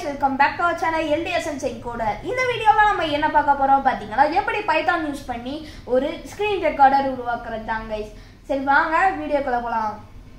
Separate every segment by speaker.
Speaker 1: Guys welcome back to our channel LDSN check coder இந்த வீடியோவில் நம்ம என்ன பார்க்க போறோம் பார்த்தீங்கன்னா எப்படி பைத்தான் யூஸ் பண்ணி ஒரு ஸ்க்ரீன் ரெக்கார்டர் உருவாக்குறது தான் கைஸ் சரி வாங்க வீடியோக்குள்ள போகலாம்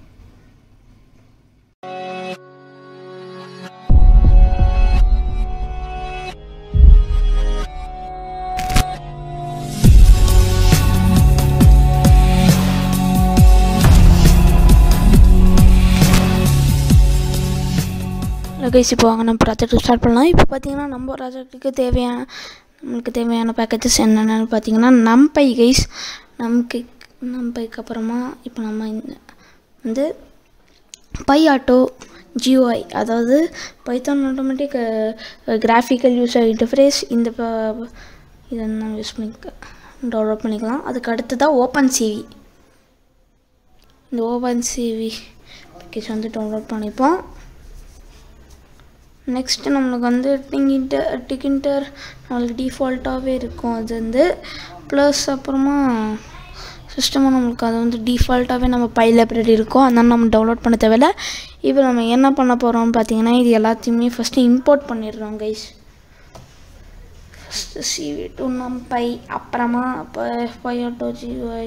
Speaker 2: கைஸ் இப்போ வாங்க நம்ம ப்ராஜெக்ட் ஸ்டார்ட் பண்ணலாம் இப்போ பார்த்தீங்கன்னா நம்ம ப்ராஜெக்ட்டுக்கு தேவையான நம்மளுக்கு தேவையான பேக்கேஜஸ் என்னென்னு பார்த்தீங்கன்னா நம்பை கைஸ் நமக்கு நம்பைக்கு அப்புறமா இப்போ நம்ம இந்த வந்து பை ஆட்டோ ஜிஓஐ அதாவது Python automatic graphical user interface இந்த ப- இதை நம்ம யூஸ் பண்ணிக்க டவுன்லோட் பண்ணிக்கலாம் அதுக்கு அடுத்ததாக ஓப்பன் சிவி இந்த ஓப்பன் சிவி பேக்கேஜ் வந்து டவுன்லோட் பண்ணிப்போம் நெக்ஸ்ட்டு நம்மளுக்கு வந்து டிங்கின்டர் டிகின்டர் நம்மளுக்கு டிஃபால்ட்டாகவே இருக்கும் அது வந்து ப்ளஸ் அப்புறமா சிஸ்டமாக நம்மளுக்கு அது வந்து டிஃபால்ட்டாகவே நம்ம பை லைப்ரரி இருக்கும் அதனால் நம்ம டவுன்லோட் பண்ண தேவையில்ல இப்போ நம்ம என்ன பண்ண போகிறோம்னு பார்த்தீங்கன்னா இது எல்லாத்தையுமே ஃபஸ்ட்டு இம்போர்ட் பண்ணிடுறோம் guys first CV two numpy அப்புறமா இப்போ பை ஆட்டோ ஜிஒய்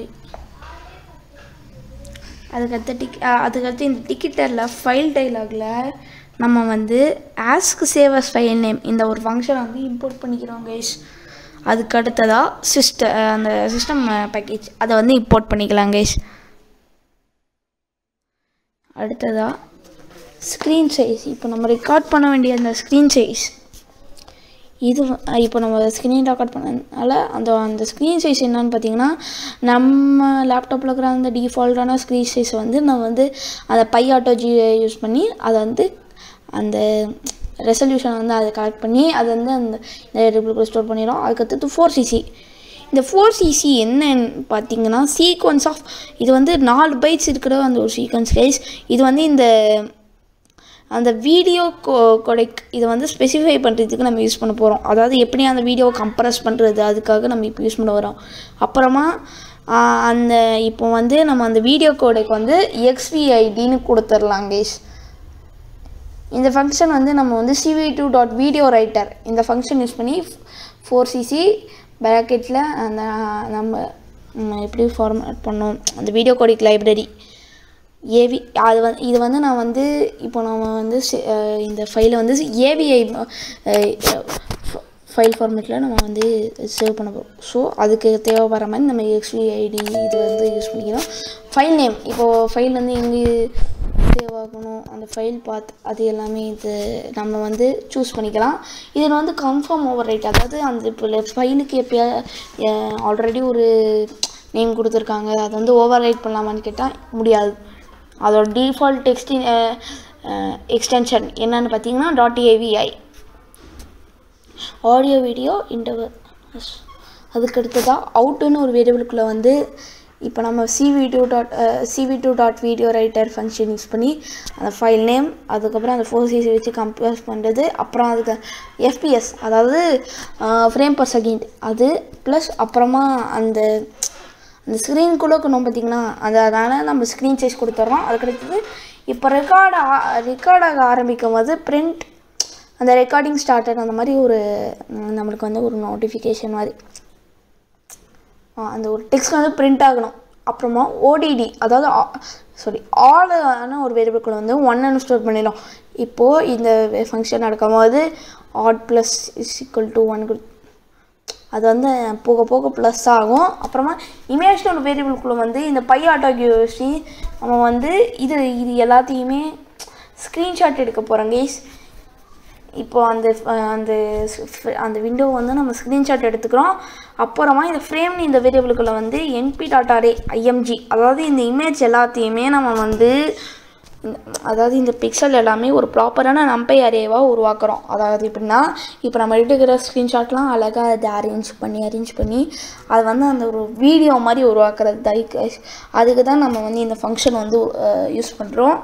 Speaker 2: அதுக்கடுத்து டிக் அஹ் அதுக்கடுத்து இந்த டிக்கெட்டரில் ஃபைல் டைலாகில் நம்ம வந்து ஆஸ்க் சேவஸ் ஃபைல் நேம் இந்த ஒரு ஃபங்க்ஷனை வந்து இம்போர்ட் பண்ணிக்கிறோம் கைஸ் அதுக்கு அடுத்ததாக சிஸ்ட அந்த சிஸ்டம் பேக்கேஜ் அதை வந்து இம்போர்ட் பண்ணிக்கலாம் கைஸ் அடுத்ததாக ஸ்க்ரீன் சைஸ் இப்போ நம்ம ரெக்கார்ட் பண்ண வேண்டிய அந்த ஸ்க்ரீன் சைஸ் இது வ- இப்போ நம்ம ஸ்க்ரீன் ரெக்கார்ட் பண்ணதுனால அந்த அந்த ஸ்க்ரீன் சைஸ் என்னன்னு பார்த்தீங்கன்னா நம்ம லேப்டாப்பில் இருக்கிற அந்த டிஃபால்ட்டான ஸ்க்ரீன் சைஸ் வந்து நம்ம வந்து அந்த பை ஆட்டோ ஜி யூஸ் பண்ணி அதை வந்து அந்த ரெசல்யூஷனை வந்து அதை கலெக்ட் பண்ணி அதை வந்து அந்த வேரியபிளுக்குள்ள ஸ்டோர் பண்ணிடும் அதுக்கடுத்து ஃபோர் சிசி இந்த ஃபோர் சிசி என்னன்னு பார்த்தீங்கன்னா சீக்வன்ஸ் ஆஃப் இது வந்து நாலு பைட்ஸ் இருக்கிற அந்த ஒரு சீக்வன்ஸ் கைஸ் இது வந்து இந்த அந்த வீடியோ கோ கொடைக் இதை வந்து ஸ்பெசிஃபை பண்ணுறதுக்கு நம்ம யூஸ் பண்ண போகிறோம் அதாவது எப்படி அந்த வீடியோவை கம்ப்ரஸ் பண்ணுறது அதுக்காக நம்ம இப்போ யூஸ் பண்ண வரோம் அப்புறமா ஆஹ், அந்த இப்போ வந்து நம்ம அந்த வீடியோ கோடைக்கு வந்து எக்ஸ்விஐடின்னு கொடுத்துடலாம் கைஸ் இந்த ஃபங்க்ஷன் வந்து நம்ம வந்து CV two dot video writer இந்த ஃபங்க்ஷன் யூஸ் பண்ணி ஃபோர் சிசி ப்ராக்கெட்டில் அந்த நம்ம நம்ம எப்படி ஃபார்மேட் பண்ணோம் அந்த வீடியோ கோடிக் லைப்ரரி ஏவி அது வந்து இது வந்து நான் வந்து இப்போ நம்ம வந்து சி- அஹ் இந்த ஃபைலை வந்து ஏவிஐ ஃபைல் ஃபார்மேட்டில் நம்ம வந்து சேவ் பண்ண போகிறோம் ஸோ அதுக்கு தேவைப்படுற மாதிரி நம்ம எக்ஸ்விஐடி இது வந்து யூஸ் பண்ணிக்கிறோம் ஃபைல் நேம் இப்போது ஃபைல் வந்து எங்கே சேவ் ஆகணும் அந்த ஃபைல் பாத் அது எல்லாமே இது நம்ம வந்து சூஸ் பண்ணிக்கலாம் இதில் வந்து கன்ஃபார்ம் ஓவர் ரைட் அதாவது அந்த இப்போ ஃபைலுக்கு எப்போயா ஆல்ரெடி ஒரு நேம் கொடுத்துருக்காங்க அதை வந்து ஓவர் ரைட் பண்ணலாமான்னு கேட்டால் முடியாது அதோட டிஃபால்ட் டெக்ஸ்ட் எக்ஸ்டென்ஷன் என்னன்னு பார்த்தீங்கன்னா dot AVI audio video interval அதுக்கு அடுத்ததாக அவுட்டுன்னு ஒரு வேரியபிளுக்குள்ளே வந்து இப்போ நம்ம CV two dot CV two dot video writer function use பண்ணி அந்த ஃபைல் நேம் அதுக்கப்புறம் அந்த ஃபோர் சிசி வச்சு கம்பேர் பண்ணுறது அப்புறம் அதுக்கு எஃபிஎஸ் அதாவது ஃப்ரேம் பர் செகண்ட் அது ப்ளஸ் அப்புறமா அந்த அந்த ஸ்க்ரீனுக்குள்ளே இருக்கணும் பார்த்தீங்கன்னா அது அதனால் நம்ம ஸ்க்ரீன் சைஸ் கொடுத்துட்றோம் அதுக்கடுத்தது இப்போ ரெக்கார்ட் ரெக்கார்ட் ஆக ஆரம்பிக்கும் போது பிரிண்ட் அந்த ரெக்கார்டிங் ஸ்டார்டட் அந்த மாதிரி ஒரு ம், நம்மளுக்கு வந்து ஒரு நோட்டிஃபிகேஷன் மாதிரி ஆ, அந்த ஒரு டெக்ஸ்ட் வந்து பிரிண்ட் ஆகணும் அப்புறமா ஓடிடி அதாவது சாரி ஆல் ஒரு வேரியபிள்குள்ள வந்து ஒன்னு ஸ்டோர் பண்ணிடும் இப்போது இந்த ஃபங்க்ஷன் நடக்கும்போது add plus is equal to one அது வந்து போக போக ப்ளஸ் ஆகும் அப்புறமா இமேஜ்னு ஒரு வேரியபிள்குள்ளே வந்து இந்த பை ஆட்டோ யூசி நம்ம வந்து இது இது எல்லாத்தையுமே ஸ்க்ரீன்ஷாட் எடுக்க போகிறோம் கேஸ் இப்போ அந்த அஹ், அந்த ஸ்- அந்த விண்டோ வந்து நம்ம ஸ்க்ரீன்ஷாட் எடுத்துக்கிறோம் அப்புறமா இந்த ஃப்ரேம்னு இந்த வேரியபிளுக்குள்ளே வந்து என்பி டாட்டாரே ஐஎம்ஜி அதாவது இந்த இமேஜ் எல்லாத்தையுமே நம்ம வந்து இந்த- அதாவது இந்த பிக்சல் எல்லாமே ஒரு ப்ராப்பரான நம்பை அரேவாக உருவாக்குறோம் அதாவது எப்படின்னா இப்போ நம்ம எடுக்கிற ஸ்க்ரீன்ஷாட்லாம் அழகாக அதை அரேஞ்ச் பண்ணி அரேஞ்ச் பண்ணி அது வந்து அந்த ஒரு வீடியோ மாதிரி உருவாக்குறது தைக் அதுக்கு தான் நம்ம வந்து இந்த ஃபங்க்ஷன் வந்து யூஸ் பண்ணுறோம்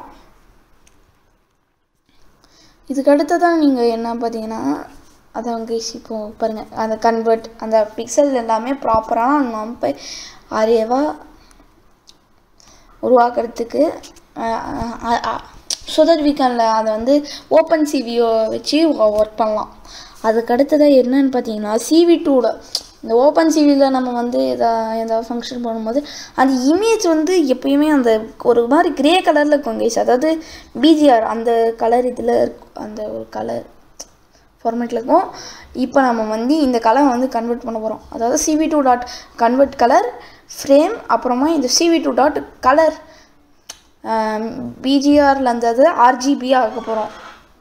Speaker 2: இதுக்கு அடுத்ததான் நீங்கள் என்ன பார்த்தீங்கன்னா அதான் கைஸ் இப்போ பாருங்கள் அந்த கன்வெர்ட் அந்த பிக்சல் எல்லாமே ப்ராப்பரான நம்பை அரேவாக உருவாக்குறதுக்கு ஸோ தட் வீ கேன்ல அதை வந்து ஓப்பன் சிவியோ வச்சு ஒர்க் பண்ணலாம் அதுக்கு அடுத்ததாக என்னன்னு பார்த்தீங்கன்னா சிவி டூவில் இந்த ஓப்பன் சிவியில் நம்ம வந்து எதா ஏதாவது ஃபங்க்ஷன் பண்ணும்போது அந்த இமேஜ் வந்து எப்பயுமே அந்த ஒரு மாதிரி கிரே கலரில் இருக்கும் கைஸ் அதாவது பிஜிஆர் அந்த கலர் இதில் இருக்கும் அந்த ஒரு கலர் ஃபார்மேட்டில் இருக்கும் இப்போ நம்ம வந்து இந்த கலர் வந்து கன்வெர்ட் பண்ண போகிறோம் அதாவது CV two dot convert colour frame அப்புறமா இந்த சிவி டூ டாட் கலர் பிஜிஆரில் இருந்தது ஆர்ஜிபி ஆக்க போகிறோம்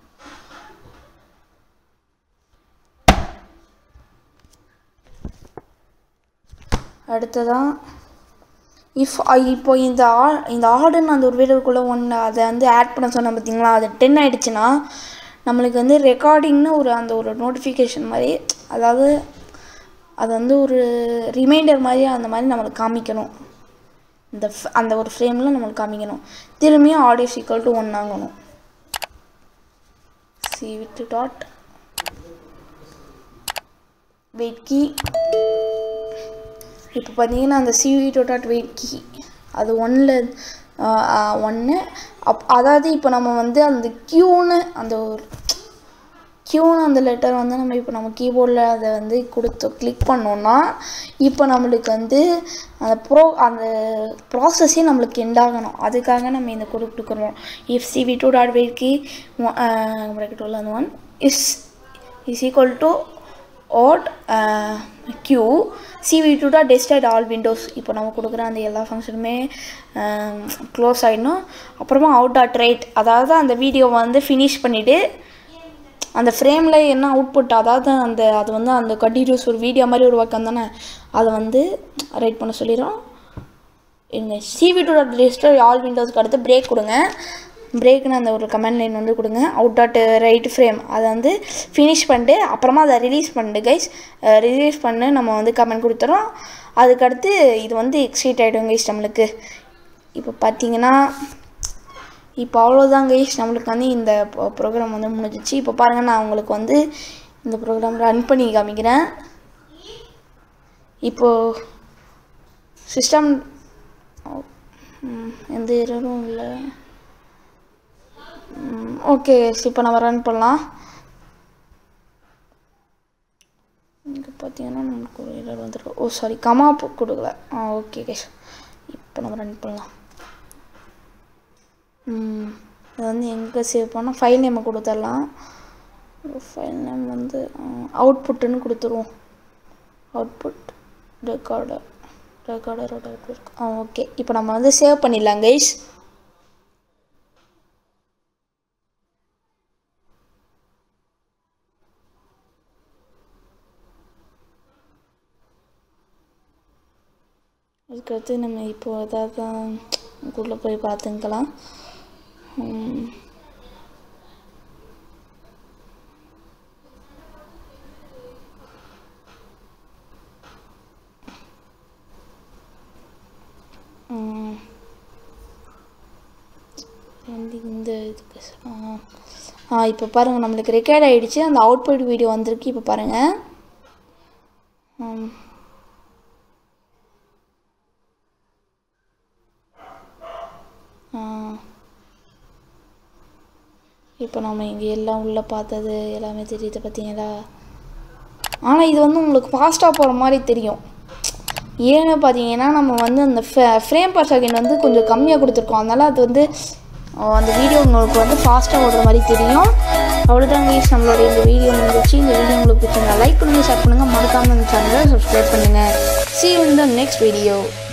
Speaker 2: அடுத்ததான் இஃப் இப்போ இந்த ஆ இந்த ஆர்டர்னு அந்த ஒரு வீடியோக்குள்ளே ஒன்று அதை வந்து ஆட் பண்ண சொன்னேன் பார்த்தீங்களா அது டென் ஆயிடுச்சுன்னா நம்மளுக்கு வந்து ரெக்கார்டிங்னு ஒரு அந்த ஒரு நோட்டிஃபிகேஷன் மாதிரி அதாவது அது வந்து ஒரு ரிமைண்டர் மாதிரி அந்த மாதிரி நம்மளுக்கு காமிக்கணும் இந்த f- அந்த ஒரு ஃப்ரேமில் நம்மளுக்கு காமிக்கணும் திரும்பியும் ஆடியோ சீக்வல் டு ஒன் ஆகணும் சி விட்டு டாட் வெயிட் கீ இப்போ பார்த்தீங்கன்னா அந்த சிவி டாட் வெயிட் கீ அது ஒன்றில் ஒன்று அப் அதாவது இப்போ நம்ம வந்து அந்த கியூன்னு அந்த ஒரு கியூன்னு அந்த லெட்டர் வந்து நம்ம இப்போ நம்ம கீபோர்டில் அதை வந்து கொடுத்து கிளிக் பண்ணோம்னா இப்போ நம்மளுக்கு வந்து அந்த ப்ரோ அந்த ப்ராசஸே நம்மளுக்கு எண்ட் ஆகணும் அதுக்காக நம்ம இந்த கொடுத்துக்கிறோம் if CV two dot wait key bracket அந்த one is is equal to ord Q CV two dot destroy all windows இப்போ நம்ம கொடுக்குற அந்த எல்லா ஃபங்க்ஷனுமே க்ளோஸ் ஆகிடணும் அப்புறமா அவுட் டாட் ரைட் அதாவது அந்த வீடியோவை வந்து ஃபினிஷ் பண்ணிவிட்டு அந்த ஃப்ரேமில் என்ன அவுட்புட் அதாவது அந்த அது வந்து அந்த கண்டினியூஸ் ஒரு வீடியோ மாதிரி ஒரு ஒர்க் தானே அதை வந்து ரைட் பண்ண சொல்லிடுறோம் எங்க CV two dot lister all விண்டோஸ்க்கு அடுத்து பிரேக் கொடுங்க பிரேக்னு அந்த ஒரு கமெண்ட் லைன் வந்து கொடுங்க அவுட் டாட் ரைட் ஃப்ரேம் அதை வந்து ஃபினிஷ் பண்ணிட்டு அப்புறமா அதை ரிலீஸ் பண்ணிட்டு கைஸ் ரிலீஸ் பண்ணி நம்ம வந்து கமெண்ட் கொடுத்துறோம் அதுக்கடுத்து இது வந்து எக்ஸைட் ஆகிடும் கைஸ் நம்மளுக்கு இப்போ பார்த்தீங்கன்னா இப்போ அவ்வளோதான் கைஸ் நம்மளுக்கு வந்து இந்த ப்ரோக்ராம் வந்து முடிஞ்சிச்சு இப்போ பாருங்கள் நான் உங்களுக்கு வந்து இந்த ப்ரோக்ராம் ரன் பண்ணி காமிக்கிறேன் இப்போது சிஸ்டம் எந்த எரரும் இல்லை ஓகே இப்போ நம்ம ரன் பண்ணலாம் இங்கே பார்த்தீங்கன்னா நமக்கு ஒரு எரர் வந்துருக்கு ஓ சாரி கமா போ- கொடுக்கல ஆ ஓகே கேஷ் இப்போ நம்ம ரன் பண்ணலாம் ம், இது வந்து எங்கே சேவ் பண்ணால் ஃபைல் நேமை கொடுத்துடலாம் ஃபைல் நேம் வந்து அவுட்புட்டுன்னு கொடுத்துருவோம் அவுட்புட் ரெக்கார்டர் ரெக்கார்டரோட அவுட்புட் ஆ ஓகே இப்போ நம்ம வந்து சேவ் பண்ணிடலாம் கைஸ் அதுக்கடுத்து நம்ம இப்போ ஏதாவது உள்ளே போய் பார்த்துக்கலாம் ம். ம். வந்து இந்த இதுக்கு ஆ ஆ இப்போ பாருங்கள் நம்மளுக்கு ரெக்கார்ட் ஆகிடுச்சு அந்த அவுட்புட் வீடியோ வந்திருக்கு இப்போ பாருங்கள் ம் இப்போ நம்ம இங்கே எல்லாம் உள்ளே பார்த்தது எல்லாமே தெரியுது பார்த்தீங்களா ஆனால் இது வந்து உங்களுக்கு ஃபாஸ்ட்டாக போகிற மாதிரி தெரியும் ஏன்னு பார்த்தீங்கன்னா நம்ம வந்து அந்த ஃப்ரேம் பர் செகண்ட் வந்து கொஞ்சம் கம்மியாக கொடுத்துருக்கோம் அதனால் அது வந்து அஹ், அந்த வீடியோ உங்களுக்கு வந்து ஃபாஸ்ட்டாக ஓடுற மாதிரி தெரியும் அவ்வளோதான் கைஸ் நம்மளோட இந்த வீடியோ முடிஞ்சிச்சு இந்த வீடியோ உங்களுக்கு பிடிச்சிருந்தா லைக் பண்ணுங்கள் ஷேர் பண்ணுங்கள் மறக்காமல் இந்த சேனலை சப்ஸ்கிரைப் பண்ணுங்கள் see you in the next video